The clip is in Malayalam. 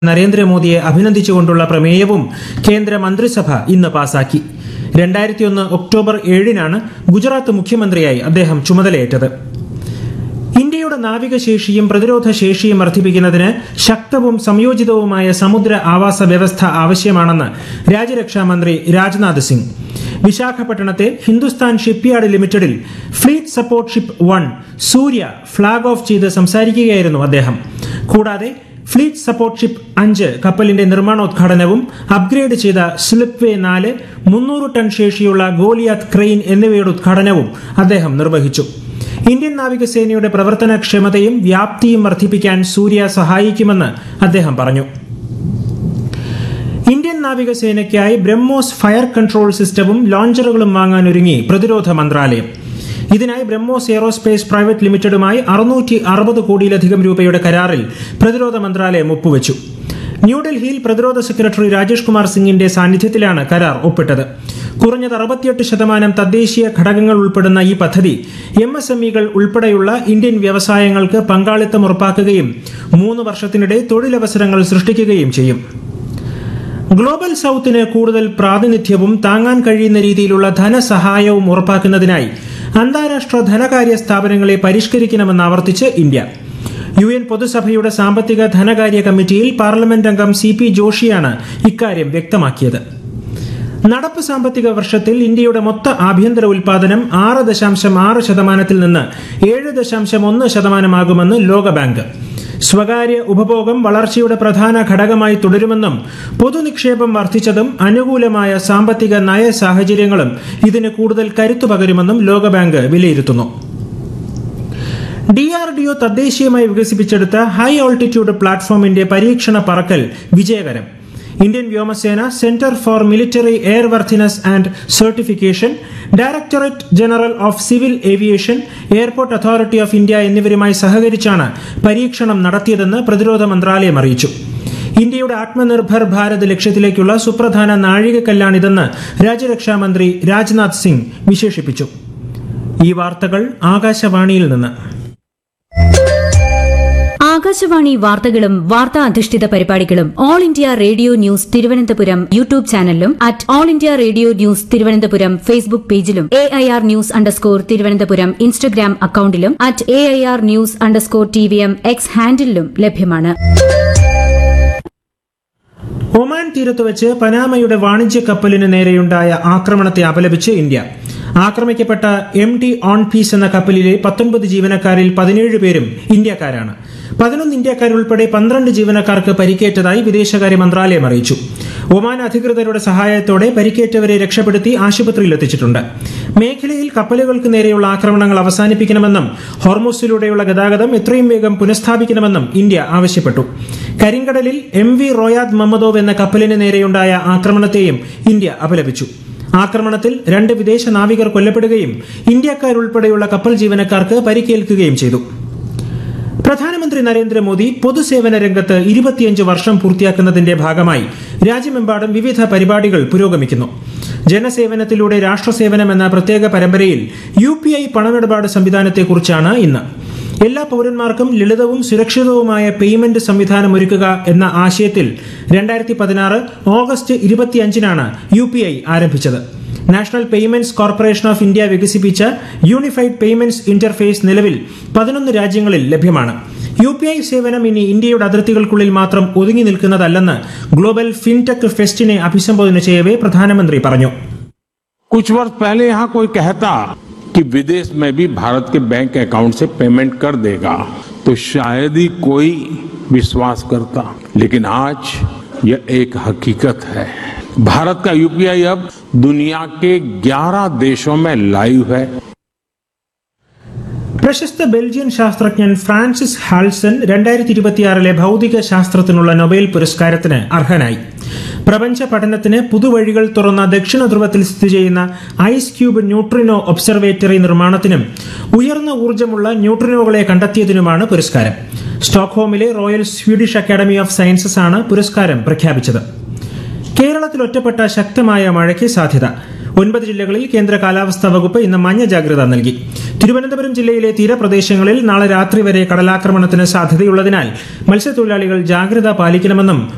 നരേന്ദ്രമോദിയെ അഭിനന്ദിച്ചുകൊണ്ടുള്ള പ്രമേയവും കേന്ദ്ര മന്ത്രിസഭ ഇന്ന് പാസാക്കി രണ്ടായിരത്തിയൊന്ന് ഒക്ടോബർ ഏഴിനാണ് ഗുജറാത്ത് മുഖ്യമന്ത്രിയായി അദ്ദേഹം ചുമതലയേറ്റത് ഇന്ത്യയുടെ നാവികശേഷിയും പ്രതിരോധ ശേഷിയും വർദ്ധിപ്പിക്കുന്നതിന് ശക്തവും സംയോജിതവുമായ സമുദ്ര ആവാസ വ്യവസ്ഥ ആവശ്യമാണെന്ന് രാജ്യരക്ഷാ മന്ത്രി രാജ്നാഥ് സിംഗ് വിശാഖപട്ടണത്തെ ഹിന്ദുസ്ഥാൻ ഷിപ്പ്യാർഡ് ലിമിറ്റഡിൽ fleet support ship one Surya flag off ചെയ്ത് സംസാരിക്കുകയായിരുന്നു അദ്ദേഹം കൂടാതെ ഫ്ലീറ്റ് സപ്പോർട്ട് ഷിപ്പ് അഞ്ച് കപ്പലിന്റെ നിർമ്മാണോദ്ഘാടനവും അപ്ഗ്രേഡ് ചെയ്ത സ്ലിപ്പ് വേ നാല് മുന്നൂറ് ടൺ ശേഷിയുള്ള ഗോലിയാത്ത് ക്രെയിൻ എന്നിവയുടെ ഉദ്ഘാടനവും അദ്ദേഹം നിർവഹിച്ചു ഇന്ത്യൻ നാവികസേനയുടെ പ്രവർത്തനക്ഷമതയും വ്യാപ്തിയും വർദ്ധിപ്പിക്കാൻ സൂര്യ സഹായിക്കുമെന്ന് അദ്ദേഹം പറഞ്ഞു ഇന്ത്യൻ നാവികസേനയ്ക്കായി ബ്രഹ്മോസ് ഫയർ കൺട്രോൾ സിസ്റ്റവും ലോഞ്ചറുകളും വാങ്ങാൻ ഒരുങ്ങി പ്രതിരോധ മന്ത്രാലയം ഇതിനായി ബ്രഹ്മോസ് എയറോസ്പേസ് പ്രൈവറ്റ് ലിമിറ്റഡുമായി അറുന്നൂറ്റി അറുപത് കോടിയിലധികം രൂപയുടെ കരാറിൽ പ്രതിരോധ മന്ത്രാലയം ഒപ്പുവച്ചു ന്യൂഡൽഹിയിൽ പ്രതിരോധ സെക്രട്ടറി രാജേഷ് കുമാർ സിംഗിന്റെ സാന്നിധ്യത്തിലാണ് കരാർ ഒപ്പിട്ടത് കുറഞ്ഞത് അറുപത്തിയെട്ട് ശതമാനം തദ്ദേശീയ ഘടകങ്ങൾ ഉൾപ്പെടുന്ന ഈ പദ്ധതി എം എസ് എം ഇകൾ ഉൾപ്പെടെയുള്ള ഇന്ത്യൻ വ്യവസായങ്ങൾക്ക് പങ്കാളിത്തം ഉറപ്പാക്കുകയും മൂന്ന് വർഷത്തിനിടെ തൊഴിലവസരങ്ങൾ സൃഷ്ടിക്കുകയും ചെയ്യും ഗ്ലോബൽ സൌത്തിന് കൂടുതൽ പ്രാതിനിധ്യവും താങ്ങാൻ കഴിയുന്ന രീതിയിലുള്ള ധനസഹായവും ഉറപ്പാക്കുന്നതിനായി അന്താരാഷ്ട്ര ധനകാര്യ സ്ഥാപനങ്ങളെ പരിഷ്കരിക്കണമെന്ന് ആവർത്തിച്ച് ഇന്ത്യ യു എൻ പൊതുസഭയുടെ സാമ്പത്തിക ധനകാര്യ കമ്മിറ്റിയിൽ പാർലമെന്റ് അംഗം സി പി ജോഷിയാണ് ഇക്കാര്യം വ്യക്തമാക്കിയത് നടപ്പ് സാമ്പത്തിക വർഷത്തിൽ ഇന്ത്യയുടെ മൊത്ത ആഭ്യന്തര ഉൽപാദനം ആറ് ദശാംശം ആറ് ശതമാനത്തിൽ നിന്ന് ഏഴ് ദശാംശം ഒന്ന് ശതമാനമാകുമെന്ന് ലോകബാങ്ക് സ്വകാര്യ ഉപഭോഗം വളർച്ചയുടെ പ്രധാന ഘടകമായി തുടരുമെന്നും പൊതുനിക്ഷേപം വർദ്ധിച്ചതും അനുകൂലമായ സാമ്പത്തിക നയ സാഹചര്യങ്ങളും ഇതിന് കൂടുതൽ കരുത്തു പകരുമെന്നും ലോകബാങ്ക് വിലയിരുത്തുന്നു ഡി ആർ ഡി ഒ തദ്ദേശീയമായി വികസിപ്പിച്ചെടുത്ത ഹൈ ഓൾട്ടിറ്റ്യൂഡ് പ്ലാറ്റ്ഫോമിന്റെ പരീക്ഷണ പറക്കൽ വിജയകരം ഇന്ത്യൻ വ്യോമസേന centre for military airworthiness and certification directorate general of civil aviation airport authority of India എന്നിവരുമായി സഹകരിച്ചാണ് പരീക്ഷണം നടത്തിയതെന്ന് പ്രതിരോധ മന്ത്രാലയം അറിയിച്ചു ഇന്ത്യയുടെ ആത്മനിർഭർ ഭാരത് ലക്ഷ്യത്തിലേക്കുള്ള സുപ്രധാന നാഴികക്കല്ലാണിതെന്ന് രാജ്യരക്ഷാ മന്ത്രി രാജ്നാഥ് സിംഗ് വിശേഷിപ്പിച്ചു ഈ വാർത്തകൾ ആകാശവാണിയിൽ നിന്ന് ആകാശവാണി വാർത്തകളും വാർത്താ അധിഷ്ഠിത പരിപാടികളും all India radio news Thiruvananthapuram YouTube ചാനലിലും at all India radio news Thiruvananthapuram Facebook പേജിലും A I R news underscore Thiruvananthapuram Instagram അക്കൌണ്ടിലും at A I R news underscore T V M X ഹാൻഡിലും ലഭ്യമാണ് ഒമാൻ തീരത്ത് വെച്ച് പനാമയുടെ വാണിജ്യ കപ്പലിന് നേരെയുണ്ടായ ആക്രമണത്തെ അപലപിച്ച് ഇന്ത്യ ആക്രമിക്കപ്പെട്ട എം ടി ഓൺ പീസ് എന്ന കപ്പലിലെ പത്തൊൻപത് ജീവനക്കാരിൽ പതിനേഴ് പേരും ഇന്ത്യക്കാരാണ് പതിനൊന്ന് ഇന്ത്യക്കാരുൾപ്പെടെ പന്ത്രണ്ട് ജീവനക്കാർക്ക് പരിക്കേറ്റതായി വിദേശകാര്യ മന്ത്രാലയം അറിയിച്ചു ഒമാൻ അധികൃതരുടെ സഹായത്തോടെ പരിക്കേറ്റവരെ രക്ഷപ്പെടുത്തി ആശുപത്രിയിൽ എത്തിച്ചിട്ടുണ്ട് മേഖലയിൽ കപ്പലുകൾക്ക് നേരെയുള്ള ആക്രമണങ്ങൾ അവസാനിപ്പിക്കണമെന്നും ഹോർമോസിലൂടെയുള്ള ഗതാഗതം എത്രയും വേഗം പുനഃസ്ഥാപിക്കണമെന്നും ഇന്ത്യ ആവശ്യപ്പെട്ടു കരിങ്കടലിൽ എം വി റോയാദ് മമ്മദോവ് എന്ന കപ്പലിന് നേരെയുണ്ടായ ആക്രമണത്തെയും ഇന്ത്യ അപലപിച്ചു ആക്രമണത്തിൽ രണ്ട് വിദേശ നാവികർ കൊല്ലപ്പെടുകയും ഇന്ത്യക്കാരുൾപ്പെടെയുള്ള കപ്പൽ ജീവനക്കാർക്ക് പരിക്കേൽക്കുകയും ചെയ്തു പ്രധാനമന്ത്രി നരേന്ദ്രമോദി പൊതുസേവന രംഗത്ത് ഇരുപത്തിയഞ്ച് വർഷം പൂർത്തിയാക്കുന്നതിന്റെ ഭാഗമായി രാജ്യമെമ്പാടും വിവിധ പരിപാടികൾ പുരോഗമിക്കുന്നു ജനസേവനത്തിലൂടെ രാഷ്ട്രസേവനം എന്ന പ്രത്യേക പരമ്പരയിൽ യു പി ഐ പണമിടപാട് സംവിധാനത്തെക്കുറിച്ചാണ് ഇന്ന് എല്ലാ പൗരന്മാർക്കും ലളിതവും സുരക്ഷിതവുമായ പേയ്മെന്റ് സംവിധാനം ഒരുക്കുക എന്ന ആശയത്തിൽ രണ്ടായിരത്തി പതിനാറ് ഓഗസ്റ്റ് ഇരുപത്തിയഞ്ചിനാണ് യു പി ഐ ആരംഭിച്ചത് national payments corporation of India വികസിപ്പിച്ച യൂണിഫൈഡ് പേയ്മെന്റ്സ് ഇന്റർഫേസ് നിലവിൽ പതിനൊന്ന് രാജ്യങ്ങളിൽ ലഭ്യമാണ് യു പി ഐ സേവനം ഇനി ഇന്ത്യയുടെ അതിർത്തികൾക്കുള്ളിൽ മാത്രം ഒതുങ്ങി നിൽക്കുന്നതല്ലെന്ന് ഗ്ലോബൽ ഫിൻടെക് ഫെസ്റ്റിനെ അഭിസംബോധന ചെയ്യവേ പ്രധാനമന്ത്രി പറഞ്ഞു कुछ वर्ष पहले यहाँ कोई कहता कि विदेश में भी भारत के बैंक अकाउंट से पेमेंट कर देगा तो शायद ही कोई विश्वास करता लेकिन आज यह एक हकीकत है भारत का यूपीआई अब दुनिया के 11 देशों में लाइव है പ്രശസ്ത ബെൽജിയൻ ശാസ്ത്രജ്ഞൻ ഫ്രാൻസിസ് ഹാൾസൺ രണ്ടായിരത്തി ഇരുപത്തിയാറിലെ ഭൗതിക ശാസ്ത്രത്തിനുള്ള നൊബേൽ പുരസ്കാരത്തിന് അർഹനായി പ്രപഞ്ച പഠനത്തിന് പുതുവഴികൾ തുറന്ന ദക്ഷിണ ധ്രുവത്തിൽ സ്ഥിതി ചെയ്യുന്ന ഐസ് ക്യൂബ് ന്യൂട്രിനോ ഒബ്സർവേറ്ററി നിർമ്മാണത്തിനും ഉയർന്ന ഊർജ്ജമുള്ള ന്യൂട്രിനോകളെ കണ്ടെത്തിയതിനുമാണ് പുരസ്കാരം സ്റ്റോക്ക്ഹോമിലെ Royal Swedish Academy of Sciences ആണ് പുരസ്കാരം പ്രഖ്യാപിച്ചത് കേരളത്തിൽ ഒറ്റപ്പെട്ട ശക്തമായ മഴയ്ക്ക് സാധ്യത ഒൻപത് ജില്ലകളിൽ കേന്ദ്ര കാലാവസ്ഥാ വകുപ്പ് ഇന്ന് മഞ്ഞ ജാഗ്രത നൽകി തിരുവനന്തപുരം ജില്ലയിലെ തീരപ്രദേശങ്ങളിൽ നാളെ രാത്രി വരെ കടലാക്രമണത്തിന് സാധ്യതയുള്ളതിനാൽ മത്സ്യത്തൊഴിലാളികൾ ജാഗ്രത പാലിക്കണമെന്നും